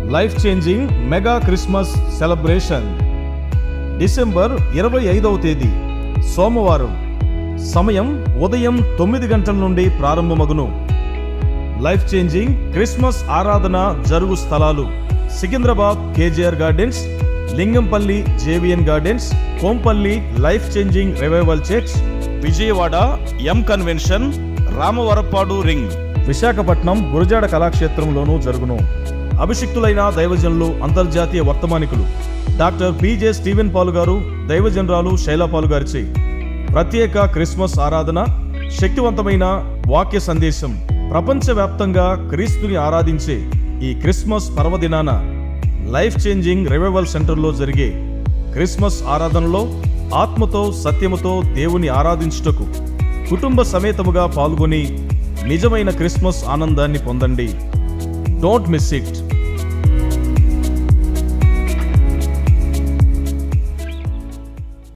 life changing mega Christmas celebration December ఇరవై ఐదవ తేదీ సోమవారం సమయం ఉదయం తొమ్మిది గంటల నుండి ప్రారంభమగును లైఫ్ చేంజింగ్ క్రిస్మస్ ఆరాధన జరుగు స్థలాలు Secunderabad KGR gardens Lingampally JVN gardens Kompally life changing revival church Vijayawada M convention Ramavarappadu ring Visakhapatnam Gurajada కళాక్షేత్రంలోనూ జరుగును అభిషిక్తులైన దైవజనులు అంతర్జాతీయ వర్తమానికులు డాక్టర్ పిజే స్టీవెన్ పాలు గారు దైవజనరాలు శైలాపాలు గారిచే ప్రత్యేక క్రిస్మస్ ఆరాధన శక్తివంతమైన వాక్య సందేశం ప్రపంచవ్యాప్తంగా క్రీస్తుని ఆరాధించే ఈ క్రిస్మస్ పర్వదినాన లైఫ్ చేంజింగ్ రివైవల్ సెంటర్లో జరిగే క్రిస్మస్ ఆరాధనలో ఆత్మతో సత్యముతో దేవుని ఆరాధించుటకు కుటుంబ సమేతముగా పాల్గొని నిజమైన క్రిస్మస్ ఆనందాన్ని పొందండి డోంట్ మిస్ ఇట్